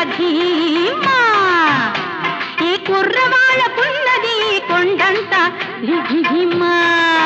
ధీమా ఈ కుర్రవాళ్ళకున్నది కొండంత ధిమా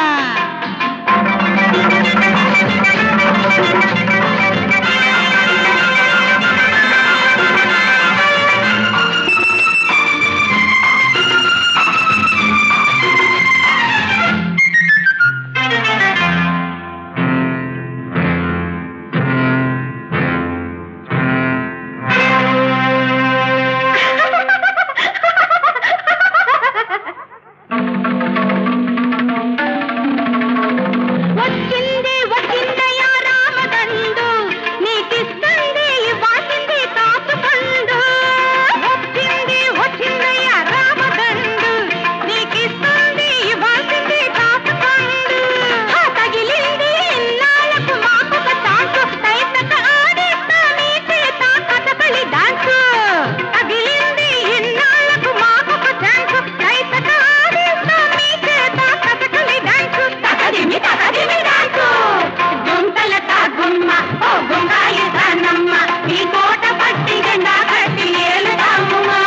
వచ్చింది వచ్చిందయ్యా రామదండు నీకిస్తుంది ఇవ్వాల్సింది కాసుకండు వచ్చింది వచ్చిందయ్యా రామదండు నీకిస్తుంది ఇవ్వాల్సింది కాసుకండు ఆ తగిలింది ఇన్నాళ్ళకు మాకొక ఛాన్సు తైతక ఆడిస్తా నీకే తాకతకలి డాన్సు తగిలింది ఇన్నాళ్ళకు మాకొక ఛాన్సు తైతక ఆడిస్తా నీకే తాకతకలి డాన్సు తకదిమి తకదిమి డాన్సు గుంతల గుమ్మ ఓ గుంగాయి దానమ్మ ఈ కోట పట్టి గండా కట్టి ఏలుదాముమా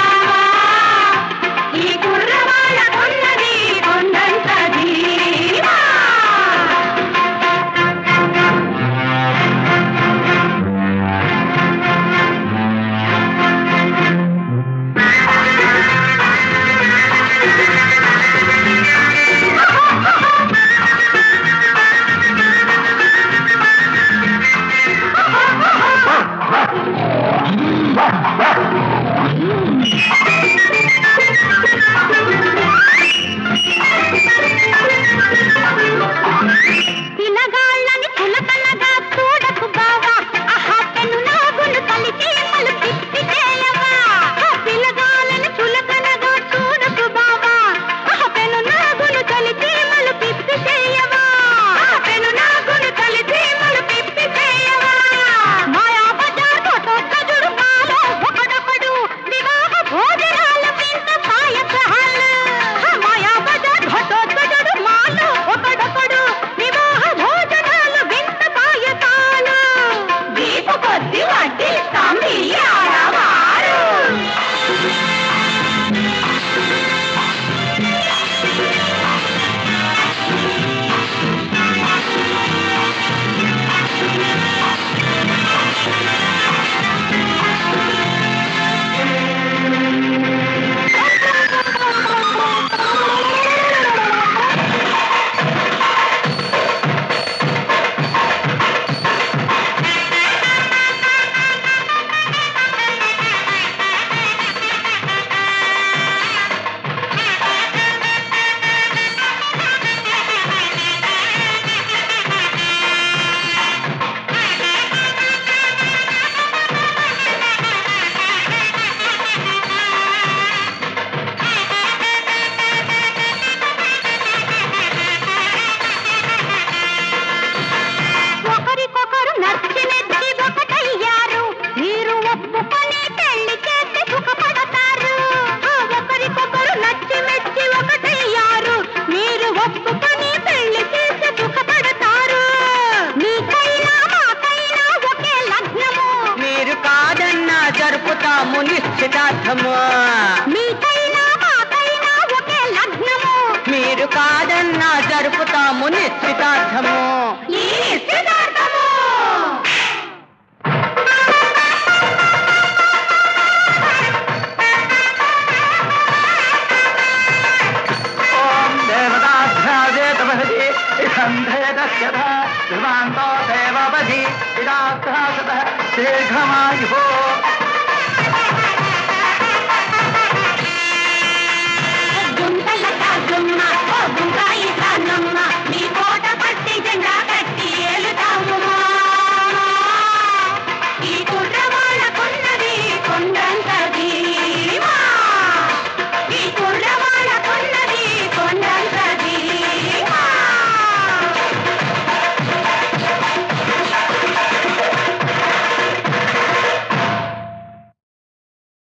ఈ కుర్రవాళ్ళ కొన్నది కొండంత ధీమా పిలగాళ్ళని చులకనగా చూడకు బావా ఆహా పెను నాగును కలిసి మలు తిప్పి చేయవా ఆ పిలగాళ్ళని చులకనగా చూడకు బావా ఆహా పెను నాగును కలిసి మలు తిప్పి చేయవా ఆ పెను నాగును కలిసి మలు తిప్పి చేయవా మాయా బజార్ కొట్టొక్క జుడుకాలో ఒకడొకడు వివాహ భోజనాల వింత పాయసాలు ఆ మాయా బజార్ కొట్టొక్క జుడు మాలో ఒకడొకడు వివాహ భోజనాలు వింత పాయసాలు వీపు కొద్ది వడ్డిస్తాం మీ ఆడవారు ఒకరికొకరు నచ్చి నెచ్చి ఒకటయ్యారు మీరు ఒప్పుకొని పెళ్లి చేసి సుఖపడతారు ఆ ఒకరికొకరు నచ్చి మెచ్చి ఒకటయ్యారు మీరు ఒప్పుకొని పెళ్లి చేసి సుఖపడతారు మీకైనా మాకైనా ఒకే లగ్నము మీరు కాదన్నా జరుపుతాము నిశ్చితార్థము మీకైనా మాకైనా ఒకే లగ్నము మీరు కాదన్నా జరుపుతాము నిశ్చితార్థము ఈ నిశ్చితార్థము ఓం దేవతాధ్యాదే తపసి సంధేదస్యథ ధ్రువాంతో దేవపది ఇదార్థ శీఘ్రమాయు